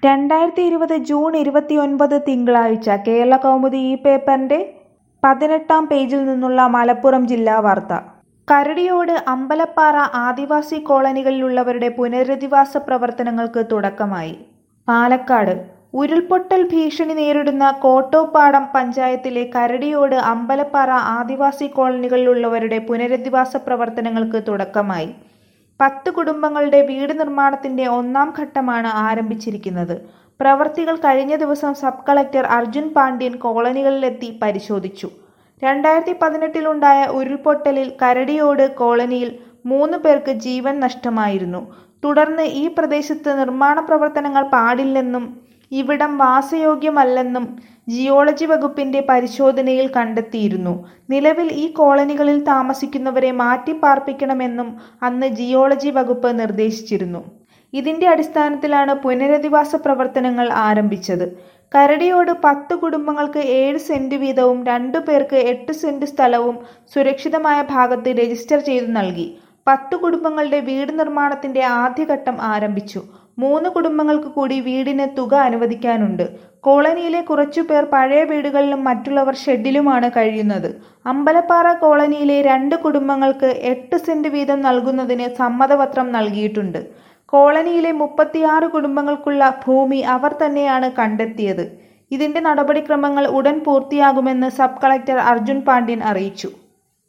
രണ്ടായിരത്തി ഇരുപത് ജൂൺ ഇരുപത്തിയൊൻപത് തിങ്കളാഴ്ച കേരളകൗമുദി ഈ പേപ്പറിന്റെ പതിനെട്ടാം പേജിൽ നിന്നുള്ള മലപ്പുറം ജില്ലാ വാർത്ത കരടിയോട് അമ്പലപ്പാറ ആദിവാസി കോളനികളിലുള്ളവരുടെ പുനരധിവാസ പ്രവർത്തനങ്ങൾക്ക് തുടക്കമായി പാലക്കാട് ഉരുൾപൊട്ടൽ ഭീഷണി നേരിടുന്ന കോട്ടോപ്പാടം പഞ്ചായത്തിലെ കരടിയോട് അമ്പലപ്പാറ ആദിവാസി കോളനികളിലുള്ളവരുടെ പുനരധിവാസ പ്രവർത്തനങ്ങൾക്ക് തുടക്കമായി പത്ത് കുടുംബങ്ങളുടെ വീട് നിർമ്മാണത്തിന്റെ ഒന്നാം ഘട്ടമാണ് ആരംഭിച്ചിരിക്കുന്നത് പ്രവർത്തികൾ കഴിഞ്ഞ ദിവസം സബ് കളക്ടർ അർജുൻ പാണ്ഡ്യൻ കോളനികളിലെത്തി പരിശോധിച്ചു രണ്ടായിരത്തി പതിനെട്ടിലുണ്ടായ ഉരുൾപൊട്ടലിൽ കരടിയോട് കോളനിയിൽ മൂന്ന് പേർക്ക് ജീവൻ നഷ്ടമായിരുന്നു തുടർന്ന് ഈ പ്രദേശത്ത് നിർമ്മാണ പ്രവർത്തനങ്ങൾ പാടില്ലെന്നും ഇവിടം വാസയോഗ്യമല്ലെന്നും ജിയോളജി വകുപ്പിന്റെ പരിശോധനയിൽ കണ്ടെത്തിയിരുന്നു നിലവിൽ ഈ കോളനികളിൽ താമസിക്കുന്നവരെ മാറ്റിപ്പാർപ്പിക്കണമെന്നും അന്ന് ജിയോളജി വകുപ്പ് നിർദ്ദേശിച്ചിരുന്നു ഇതിന്റെ അടിസ്ഥാനത്തിലാണ് പുനരധിവാസ പ്രവർത്തനങ്ങൾ ആരംഭിച്ചത് കരടിയോട് പത്ത് കുടുംബങ്ങൾക്ക് ഏഴ് സെന്റ് വീതവും രണ്ടു പേർക്ക് എട്ട് സെന്റ് സ്ഥലവും സുരക്ഷിതമായ ഭാഗത്ത് രജിസ്റ്റർ ചെയ്തു നൽകി പത്ത് കുടുംബങ്ങളുടെ വീട് നിർമ്മാണത്തിന്റെ ആദ്യഘട്ടം ആരംഭിച്ചു മൂന്ന് കുടുംബങ്ങൾക്ക് കൂടി വീടിന് തുക അനുവദിക്കാനുണ്ട് കോളനിയിലെ കുറച്ചുപേർ പഴയ വീടുകളിലും മറ്റുള്ളവർ ഷെഡിലുമാണ് കഴിയുന്നത് അമ്പലപ്പാറ കോളനിയിലെ രണ്ട് കുടുംബങ്ങൾക്ക് എട്ട് സെന്റ് വീതം നൽകുന്നതിന് സമ്മതപത്രം നൽകിയിട്ടുണ്ട് കോളനിയിലെ മുപ്പത്തിയാറ് കുടുംബങ്ങൾക്കുള്ള ഭൂമി അവർ തന്നെയാണ് കണ്ടെത്തിയത് ഇതിന്റെ നടപടിക്രമങ്ങൾ ഉടൻ പൂർത്തിയാകുമെന്ന് സബ് കളക്ടർ അർജുൻ പാണ്ഡ്യൻ അറിയിച്ചു